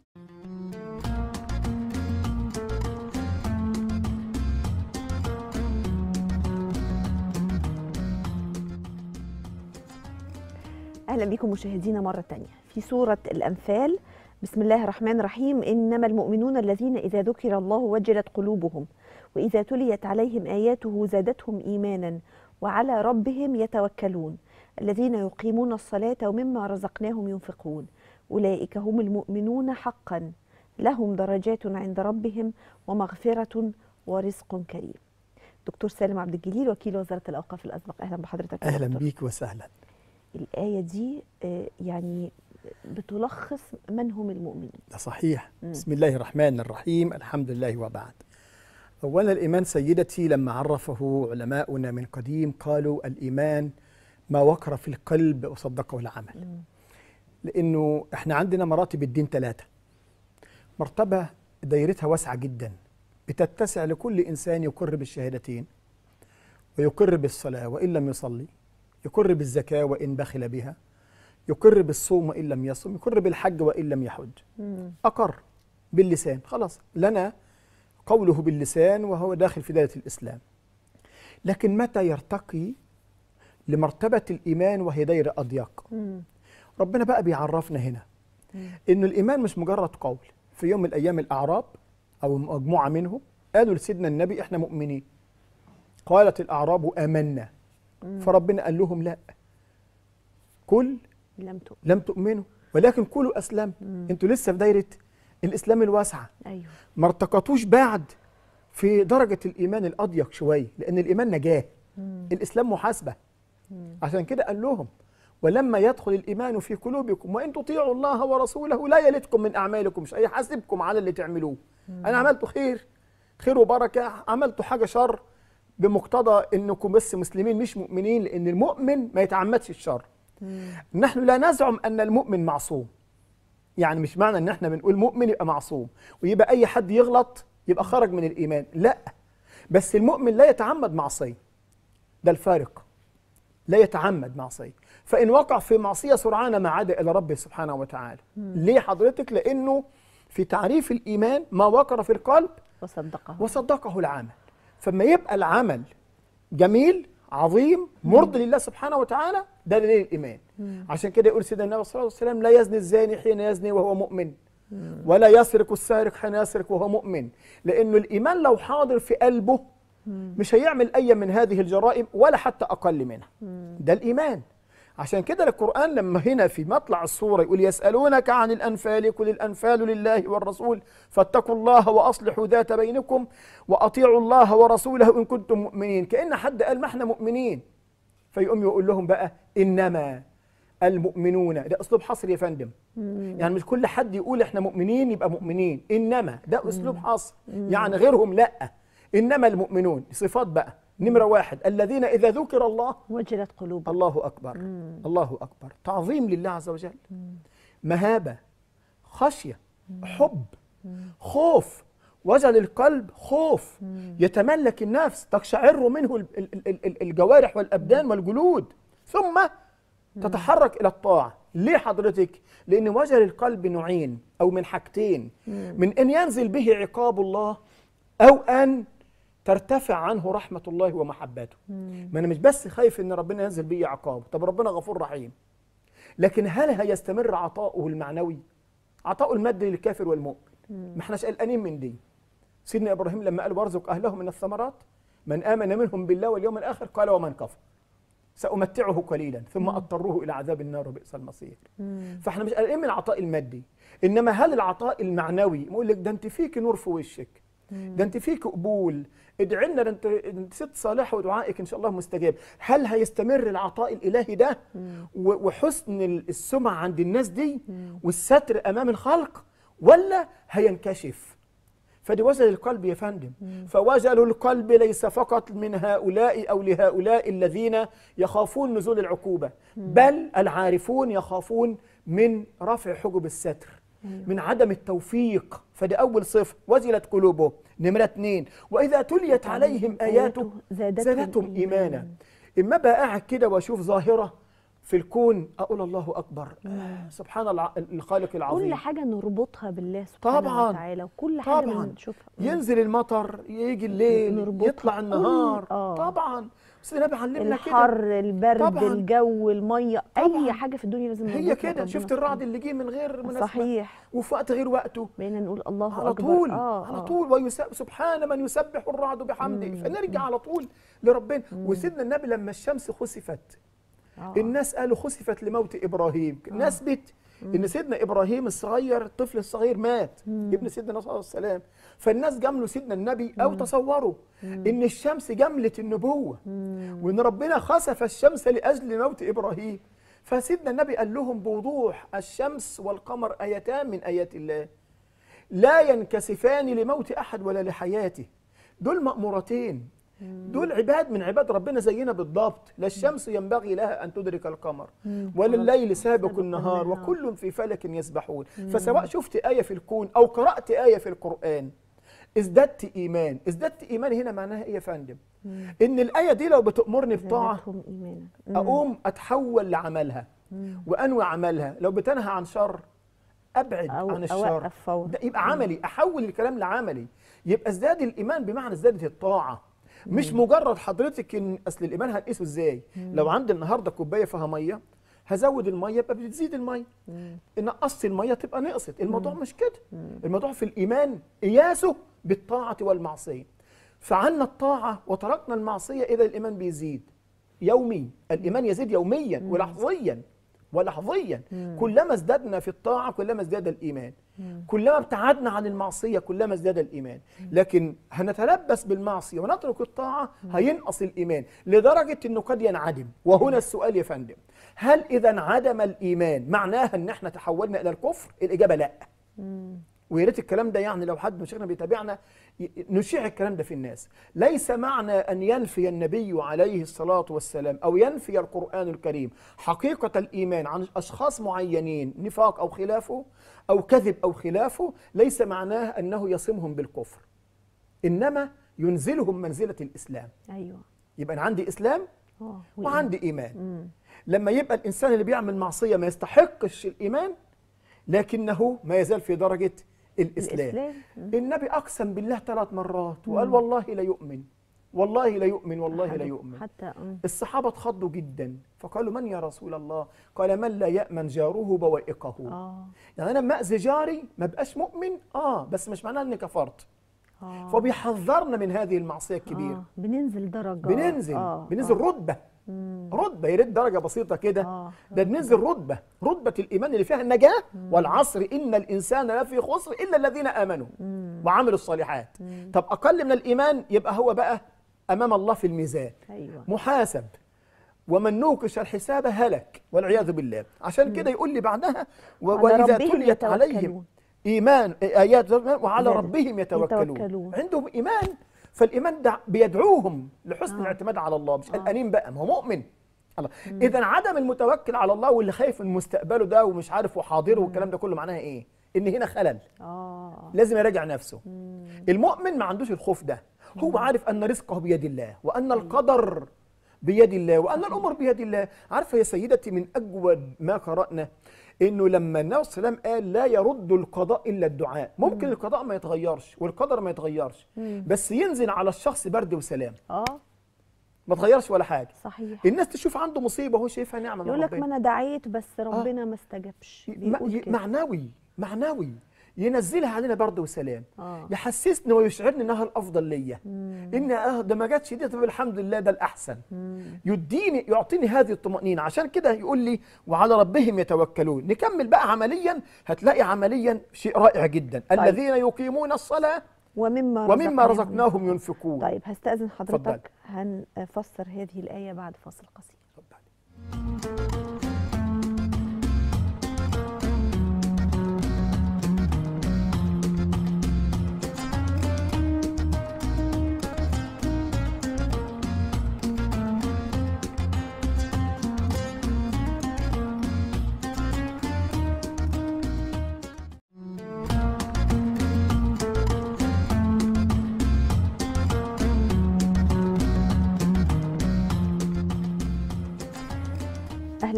اهلا بكم مشاهدينا مره تانية في سوره الانفال بسم الله الرحمن الرحيم انما المؤمنون الذين اذا ذكر الله وجلت قلوبهم واذا تليت عليهم اياته زادتهم ايمانا وعلى ربهم يتوكلون الذين يقيمون الصلاه ومما رزقناهم ينفقون اولئك هم المؤمنون حقا لهم درجات عند ربهم ومغفره ورزق كريم دكتور سالم عبد الجليل وكيل وزاره الاوقاف الاسبق اهلا بحضرتك يا اهلا دكتور. بيك وسهلا الآية دي آه، يعني بتلخص من هم المؤمنين ده صحيح مم. بسم الله الرحمن الرحيم الحمد لله وبعد اولا الايمان سيدتي لما عرفه علماؤنا من قديم قالوا الايمان ما وقر في القلب وصدقه العمل مم. لانه احنا عندنا مراتب الدين ثلاثه مرتبه دايرتها واسعه جدا بتتسع لكل انسان يقر بالشهادتين ويقر بالصلاه وان لم يصلي يقر بالزكاه وان بخل بها يقر بالصوم وان لم يصم يقر بالحج وان لم يحج مم. أقر باللسان خلاص لنا قوله باللسان وهو داخل في دائرة الإسلام لكن متى يرتقي لمرتبة الإيمان وهي دائرة أضيق مم. ربنا بقى بيعرفنا هنا مم. إن الإيمان مش مجرد قول في يوم من الأيام الأعراب أو مجموعة منهم قالوا لسيدنا النبي إحنا مؤمنين قالت الأعراب آمنا مم. فربنا قال لهم لا كل لم تؤمن لم تؤمنوا ولكن كلوا أسلم مم. انتوا لسه في دايرة الإسلام الواسعة أيوه ما ارتقطوش بعد في درجة الإيمان الأضيق شوية لأن الإيمان نجاة مم. الإسلام محاسبة مم. عشان كده قال لهم ولما يدخل الإيمان في قلوبكم وإن تطيعوا الله ورسوله لا يلدكم من أعمالكم مش هيحاسبكم على اللي تعملوه أنا عملت خير خير وبركة عملت حاجة شر بمقتضى إنكم بس مسلمين مش مؤمنين لأن المؤمن ما يتعمدش الشر مم. نحن لا نزعم ان المؤمن معصوم يعني مش معنى ان احنا بنقول مؤمن يبقى معصوم ويبقى اي حد يغلط يبقى خرج من الايمان لا بس المؤمن لا يتعمد معصيه ده الفارق لا يتعمد معصيه فان وقع في معصيه سرعان ما عاد الى ربه سبحانه وتعالى ليه حضرتك لانه في تعريف الايمان ما وقر في القلب وصدقه وصدقه العمل فما يبقى العمل جميل عظيم مرضي لله سبحانه وتعالى ده دليل الايمان عشان كده يقول سيدنا النبي صلى الله عليه وسلم لا يزني الزاني حين يزني وهو مؤمن ولا يسرق السارق حين يسرق وهو مؤمن لانه الايمان لو حاضر في قلبه مش هيعمل اي من هذه الجرائم ولا حتى اقل منها ده الايمان عشان كده القرآن لما هنا في مطلع السورة يقول يسألونك عن الأنفال قل الأنفال لله والرسول فاتقوا الله وأصلحوا ذات بينكم وأطيعوا الله ورسوله إن كنتم مؤمنين كأن حد قال ما احنا مؤمنين فيقوم يقول لهم بقى إنما المؤمنون ده أسلوب حصر يا فندم يعني مش كل حد يقول احنا مؤمنين يبقى مؤمنين إنما ده أسلوب حصر يعني غيرهم لأ إنما المؤمنون صفات بقى نمرة واحد الذين إذا ذكر الله وجلت قلوبهم الله أكبر الله أكبر تعظيم لله عز وجل مهابة خشية حب خوف وجل القلب خوف يتملك النفس تقشعر منه ال- ال- ال- ال- الجوارح والأبدان والجلود ثم تتحرك إلى الطاعة ليه حضرتك؟ لأن وجل القلب نوعين أو من حاجتين من أن ينزل به عقاب الله أو أن ترتفع عنه رحمة الله ومحبته ما أنا مش بس خايف أن ربنا ينزل بي عقاب طب ربنا غفور رحيم لكن هل هيستمر عطاؤه المعنوي عطاؤه المادي للكافر والمؤمن ما احناش قلقانين من دي سيدنا ابراهيم لما قال وارزق اهله من الثمرات من امن منهم بالله واليوم الاخر قال ومن كفر سامتعه قليلا ثم اضطره الى عذاب النار وبئس المصير فاحنا مش قلقانين من العطاء المادي انما هل العطاء المعنوي يقول لك ده انت فيك نور في وشك ده انت فيك قبول ادعي لنا ده انت ده انت ست صالحه ودعائك ان شاء الله مستجاب هل هيستمر العطاء الالهي ده و- وحسن السمعه عند الناس دي والستر امام الخلق ولا هينكشف فدي وجل القلب يا فندم فوجل القلب ليس فقط من هؤلاء او لهؤلاء الذين يخافون نزول العقوبه بل العارفون يخافون من رفع حجب الستر من عدم التوفيق فدي اول صفه وجلت قلوبهم نمره اثنين واذا تليت عليهم اياته زادتهم زادتهم إيمانا. ايمانا اما بقى قاعد كده واشوف ظاهره في الكون اقول الله اكبر آه سبحان الع- الخالق العظيم كل حاجه نربطها بالله سبحانه طبعاً. وتعالى وكل حاجه طبعاً. بنشوفها ينزل المطر يجي الليل نربطها. يطلع النهار كل- آه. طبعا بس النبي علمنا كده الحر البرد طبعاً. الجو الميه طبعاً. اي حاجه في الدنيا لازم هي نربطها كده بربنا شفت سبحانه الرعد اللي جه من غير مناسبه صحيح وفي وقت غير وقته بقينا نقول الله على اكبر طول آه على آه. طول ويسبح سبحان من يسبح الرعد بحمده فنرجع على طول لربنا وسيدنا النبي لما الشمس خسفت آه. الناس قالوا خسفت لموت ابراهيم نثبت ان سيدنا ابراهيم الصغير الطفل الصغير مات ابن سيدنا صلى الله عليه وسلم فالناس جملوا سيدنا النبي او تصوروا ان الشمس جملت النبوه وان ربنا خسف الشمس لاجل موت ابراهيم فسيدنا النبي قال لهم بوضوح الشمس والقمر ايتان من ايات الله لا ينكسفان لموت احد ولا لحياته دول مأمورتين دول عباد من عباد ربنا زينا بالضبط لا الشمس ينبغي لها ان تدرك القمر ولا الليل سابق سابق النهار النهار. وكل في فلك يسبحون فسواء شفت آية في الكون أو قرأت آية في القرآن ازددت إيمان ازددت إيمان هنا معناها إيه يا فندم إن الآية دي لو بتأمرني بطاعة زادتهم ايمانا أقوم أتحول لعملها وأنوي عملها لو بتنهى عن شر أبعد أو- عن الشر أوقف فورا. ده يبقى عملي أحول الكلام لعملي يبقى ازداد الإيمان بمعنى ازدادت الطاعة مش مجرد حضرتك ان اصل الايمان هنقيسه ازاي لو عندي النهارده كوبايه فيها ميه هزود الميه يبقى بتزيد الميه نقصت الميه تبقى نقصت الموضوع مش كده الموضوع في الايمان قياسه بالطاعه والمعصيه فعلنا الطاعه وتركنا المعصيه اذا الايمان بيزيد يومي الايمان يزيد يوميا ولحظيا ولحظيا كلما ازددنا في الطاعه كلما ازداد الايمان كلما ابتعدنا عن المعصيه كلما ازداد الايمان لكن هنتلبس بالمعصيه ونترك الطاعه هينقص الايمان لدرجه انه قد ينعدم وهنا السؤال يا فندم هل اذا انعدم الايمان معناها ان احنا تحولنا الى الكفر الاجابه لا ويا ريت الكلام ده يعني لو حد من شيخنا بيتابعنا ي- نشيع الكلام ده في الناس ليس معنى ان ينفي النبي عليه الصلاه والسلام او ينفي القران الكريم حقيقه الايمان عن اشخاص معينين نفاق او خلافه او كذب او خلافه ليس معناه انه يصمهم بالكفر انما ينزلهم منزله الاسلام ايوه يبقى انا عندي اسلام اه وعندي ايمان لما يبقى الانسان اللي بيعمل معصيه ما يستحقش الايمان لكنه ما يزال في درجه الاسلام, الإسلام. النبي اقسم بالله ثلاث مرات وقال والله لا يؤمن والله لا يؤمن والله لا يؤمن حتى مم. الصحابه اتخضوا جدا فقالوا من يا رسول الله قال من لا يامن جاره بوائقه اه يعني انا لما اذي جاري ما بقاش مؤمن اه بس مش معناه اني كفرت اه فبيحذرنا من هذه المعصيه الكبيره آه. بننزل درجه بننزل آه. بننزل آه. رتبه رتبه يا ريت درجه بسيطه كده آه. ده بننزل رتبه رتبه الايمان اللي فيها النجاه والعصر ان الانسان لفي خسر الا الذين امنوا وعملوا الصالحات طب اقل من الايمان يبقى هو بقى امام الله في الميزان ايوه محاسب ومن نوقش الحساب هلك والعياذ بالله عشان كده يقول لي بعدها و- على واذا ربهم تليت عليهم يتوكلون. ايمان ايات وعلى زادت. ربهم يتوكلون. يتوكلون. عندهم ايمان فالايمان ده بيدعوهم لحسن الاعتماد على الله مش قلقانين بقى ما هو مؤمن الله اذا عدم المتوكل على الله واللي خايف من مستقبله ده ومش عارف وحاضره والكلام ده كله معناها ايه ان هنا خلل اه لازم يراجع نفسه المؤمن ما عندوش الخوف ده هو عارف ان رزقه بيد الله وان القدر بيد الله وان الامور بيد الله عارفه يا سيدتي من اجود ما قرانا انه لما النبي صلى الله عليه وسلم قال لا يرد القضاء الا الدعاء ممكن القضاء ما يتغيرش والقدر ما يتغيرش بس ينزل على الشخص برد وسلام اه ما تغيرش ولا حاجه صحيح الناس تشوف عنده مصيبه هو شايفها نعمه من يقول لك ربنا. ما انا دعيت بس ربنا ما استجابش م- بيقول ي- كده معنوي معنوي ينزلها علينا برد وسلام آه. يحسسني ويشعرني انها الافضل ليا ان اه ده ما جاتش دي طب الحمد لله ده الاحسن يديني يعطيني هذه الطمانينه عشان كده يقول لي وعلى ربهم يتوكلون نكمل بقى عمليا هتلاقي عمليا شيء رائع جدا طيب. الذين يقيمون الصلاه ومما ومما رزقناهم ينفقون طيب هستأذن اتفضل. حضرتك هنفسر هذه الآية بعد فاصل قصير اتفضل.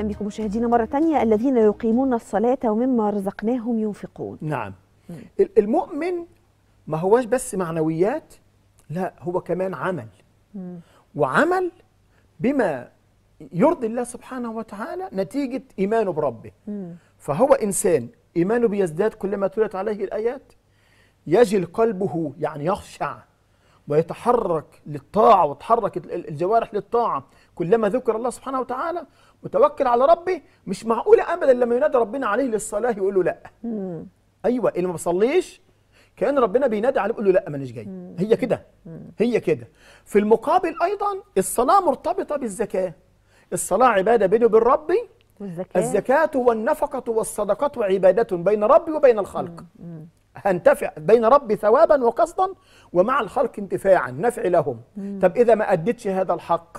اهلا بكم مشاهدينا مره تانية الذين يقيمون الصلاه ومما رزقناهم ينفقون نعم ال- المؤمن ما هواش بس معنويات لا هو كمان عمل وعمل بما يرضي الله سبحانه وتعالى نتيجة إيمانه بربه فهو إنسان إيمانه بيزداد كلما تلت عليه الآيات يجل قلبه يعني يخشع ويتحرك للطاعة وتحرك ال- ال- الجوارح للطاعة كلما ذكر الله سبحانه وتعالى متوكل على ربه مش معقولة أبدا لما ينادى ربنا عليه للصلاة يقول له لأ ايوه اللي ما بيصليش كان ربنا بينادي عليه بيقول له لا مانيش جاي هي كده هي كده في المقابل ايضا الصلاه مرتبطه بالزكاه الصلاه عباده بيني وبين ربي والزكاه الزكاه والنفقه والصدقه عباده بين ربي وبين الخلق هنتفع بين ربي ثوابا وقصدا ومع الخلق انتفاعا نفع لهم طب اذا ما اديتش هذا الحق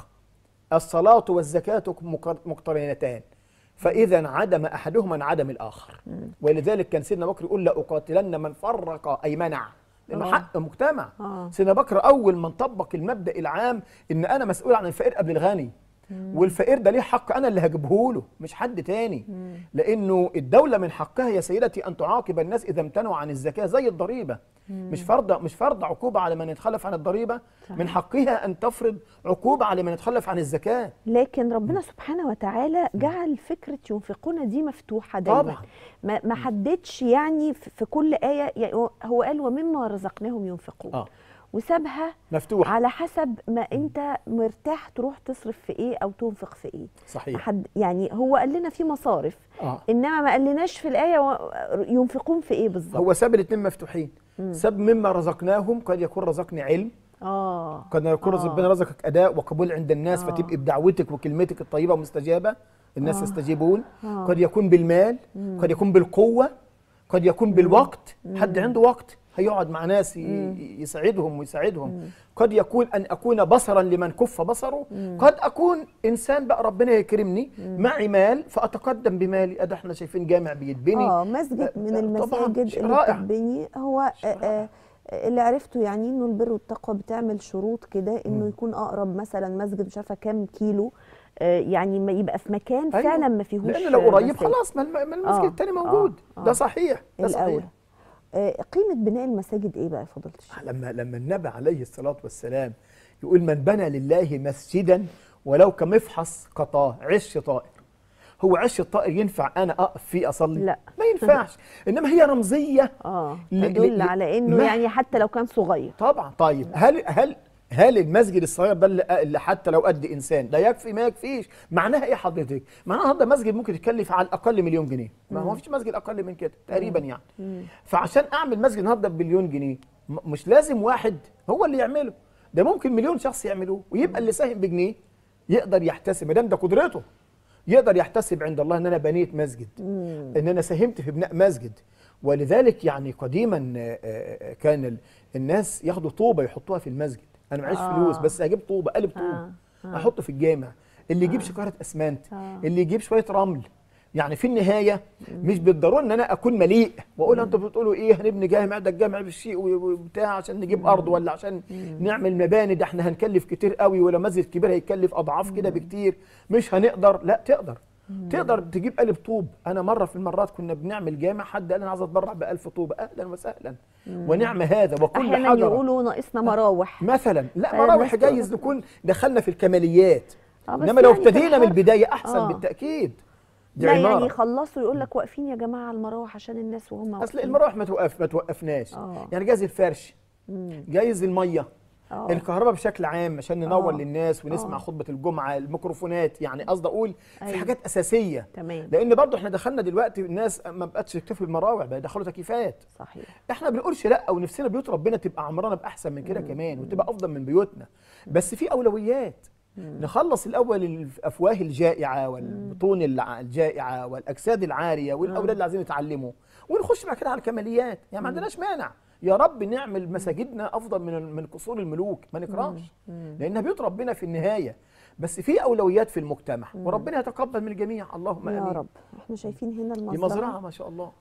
الصلاه والزكاه مق- مقترنتان فاذا عدم احدهما انعدم الاخر ولذلك كان سيدنا بكر يقول لاقاتلن من فرق اي منع لانه آه. حق مجتمع آه. سيدنا بكر اول من طبق المبدا العام ان انا مسؤول عن الفقير قبل الغني والفقير ده ليه حق انا اللي هجيبه له مش حد تاني لانه الدوله من حقها يا سيدتي ان تعاقب الناس اذا امتنعوا عن الزكاه زي الضريبه مش فرض مش فرض عقوبه على من يتخلف عن الضريبه من حقها ان تفرض عقوبه على من يتخلف عن الزكاه لكن ربنا سبحانه وتعالى جعل فكره ينفقون دي مفتوحه دايما طبعا. ما ما حددش يعني في في كل ايه يعني هو- هو قال ومما رزقناهم ينفقون اه وسابها مفتوح على حسب ما انت مرتاح تروح تصرف في ايه او تنفق في ايه صحيح حد يعني هو قال لنا في مصارف اه انما ما قالناش في الايه و- ينفقون في ايه بالظبط هو ساب الاثنين مفتوحين ساب مما رزقناهم قد يكون رزقني علم اه قد يكون آه. ربنا رزقك اداء وقبول عند الناس آه. فتبقي بدعوتك وكلمتك الطيبه ومستجابه الناس آه. يستجيبون آه. قد يكون بالمال قد يكون بالقوه قد يكون بالوقت حد عنده وقت هيقعد مع ناس ي- يساعدهم ويساعدهم قد يكون ان اكون بصرا لمن كف بصره قد اكون انسان بقى ربنا يكرمني معي مال فاتقدم بمالي ادي احنا شايفين جامع بيتبني اه مسجد من آه، طبعاً، المساجد شيء اللي رائع. بتتبني هو شيء آه، آه، اللي عرفته يعني انه البر والتقوى بتعمل شروط كده انه مم. يكون اقرب مثلا مسجد مش عارفه كام كيلو آه، يعني ما يبقى في مكان أيوة. فعلا ما فيهوش لان لو قريب مساجد. خلاص ما الم- ما المسجد آه، التاني آه، موجود آه. ده صحيح ده صحيح الاول آه، قيمه بناء المساجد ايه بقى يا فضيله الشيخ لما لما النبي عليه الصلاه والسلام يقول من بنى لله مسجدا ولو كمفحص قطاه عش طائر هو عش الطائر ينفع انا اقف فيه اصلي لا. ما ينفعش انما هي رمزيه اه ل- تدل ل- على انه ما- يعني حتى لو كان صغير طبعا طيب هل هل هل المسجد الصغير ده اللي- اللي حتى لو قد انسان ده يكفي ما يكفيش معناها ايه حضرتك معناها النهارده مسجد ممكن يتكلف على الاقل مليون جنيه ما هو فيش مسجد اقل من كده تقريبا يعني فعشان اعمل مسجد النهارده بمليون جنيه م- مش لازم واحد هو اللي يعمله ده ممكن مليون شخص يعملوه ويبقى اللي ساهم بجنيه يقدر يحتسب ما دام ده قدرته يقدر يحتسب عند الله ان انا بنيت مسجد ان انا ساهمت في بناء مسجد ولذلك يعني قديما آه، آه، كان ال- الناس ياخدوا طوبه يحطوها في المسجد انا معيش آه. فلوس بس اجيب طوبه قالب طوب آه، آه. احطه في الجامع اللي يجيب شكاره اسمنت آه. اللي يجيب شويه رمل يعني في النهايه مش بالضروره ان انا اكون مليء واقول انتوا بتقولوا ايه هنبني جامع ده الجامع بالشيء وبتاع عشان نجيب ارض ولا عشان نعمل مباني ده احنا هنكلف كتير قوي ولا مسجد كبير هيكلف اضعاف كده بكتير مش هنقدر لا تقدر تقدر تجيب قالب طوب انا مره في المرات كنا بنعمل جامع حد قال انا عايز اتبرع ب 1000 طوبه اهلا وسهلا ونعم هذا وكل احيانا حجره يقولوا ناقصنا مراوح مثلا لا فالناس مراوح تقدر. جايز نكون دخلنا في الكماليات آه، بس انما لو يعني في ابتدينا من الحرف- البدايه احسن آه. بالتاكيد دي لا عماره يعني يخلصوا يقول لك واقفين يا جماعه على المراوح عشان الناس وهم اصل واقفين. المراوح ما توقف ما توقفناش آه. يعني جايز الفرش مم. جايز الميه آه. الكهرباء بشكل عام عشان ننور آه. للناس ونسمع آه. خطبه الجمعه الميكروفونات يعني قصدي اقول في أيوة. حاجات اساسيه تمام لان برضه احنا دخلنا دلوقتي الناس ما بقتش تكتفي بالمراوح بقى يدخلوا تكييفات صحيح احنا ما بنقولش لا ونفسنا بيوت ربنا تبقى عمرانه باحسن من كده كمان وتبقى افضل من بيوتنا بس في اولويات نخلص الاول الافواه الجائعه والبطون الع- الجائعه والاجساد العاريه والاولاد اللي عايزين يتعلموا ونخش بعد كده على الكماليات يعني ما عندناش مانع يا رب نعمل مساجدنا افضل من من قصور الملوك ما نكرهش لانها بيوت ربنا في النهايه بس في اولويات في المجتمع وربنا يتقبل من الجميع اللهم يا امين رب احنا شايفين هنا دي المزرعه مزرعه ما شاء الله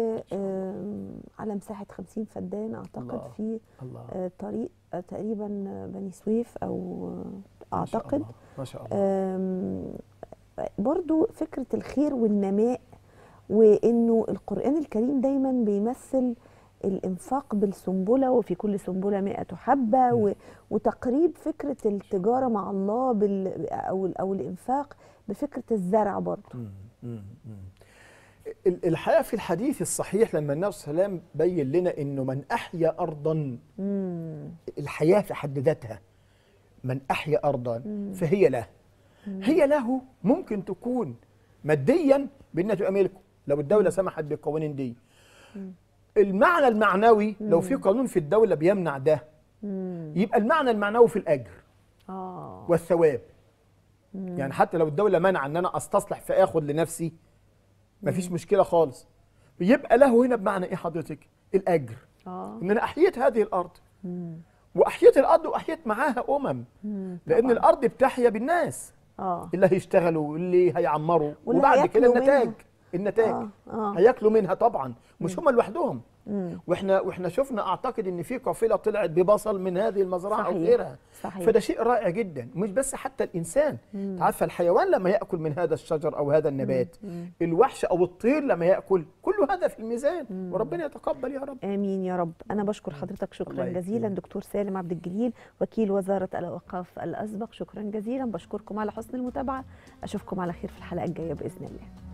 وعلى مساحه 50 فدان اعتقد الله. في الله آه، طريق آه، تقريبا آه، بني سويف او آه، ما شاء اعتقد الله. ما شاء الله آم، برضو فكره الخير والنماء وانه القران الكريم دايما بيمثل الانفاق بالسنبله وفي كل سنبله 100 حبه و... وتقريب فكره التجاره مع الله بال... او او الانفاق بفكره الزرع برضو مم. مم. مم. ال- الحقيقه في الحديث الصحيح لما النبي صلى الله عليه وسلم بين لنا انه من احيا ارضا مم. الحياه في حد ذاتها من احيا ارضا فهي له هي له ممكن تكون ماديا بانها تبقى ملكه لو الدوله سمحت بالقوانين دي المعنى المعنوي لو في قانون في الدوله بيمنع ده مم. يبقى المعنى المعنوي في الاجر اه والثواب يعني حتى لو الدوله منع ان انا استصلح فاخد لنفسي مفيش مشكله خالص يبقى له هنا بمعنى ايه حضرتك الاجر اه ان انا احييت هذه الارض مم. واحييت الارض واحييت معاها امم مم. لان طبعاً. الارض بتحيا بالناس اه اللي هيشتغلوا اللي هيعمروا واللي وبعد كده هياكلوا النتاج منها. النتاج اه اه هياكلوا منها طبعا مش هم لوحدهم مم. واحنا واحنا شفنا اعتقد ان في قافله طلعت ببصل من هذه المزرعه او صحيح. غيرها صحيح فده شيء رائع جدا مش بس حتى الانسان عارفه الحيوان لما ياكل من هذا الشجر او هذا النبات مم. الوحش او الطير لما ياكل كل هذا في الميزان وربنا يتقبل يا رب امين يا رب انا بشكر حضرتك الله شكرا يكرمك. جزيلا دكتور سالم عبد الجليل وكيل وزاره الاوقاف الاسبق شكرا جزيلا بشكركم على حسن المتابعه اشوفكم على خير في الحلقه الجايه باذن الله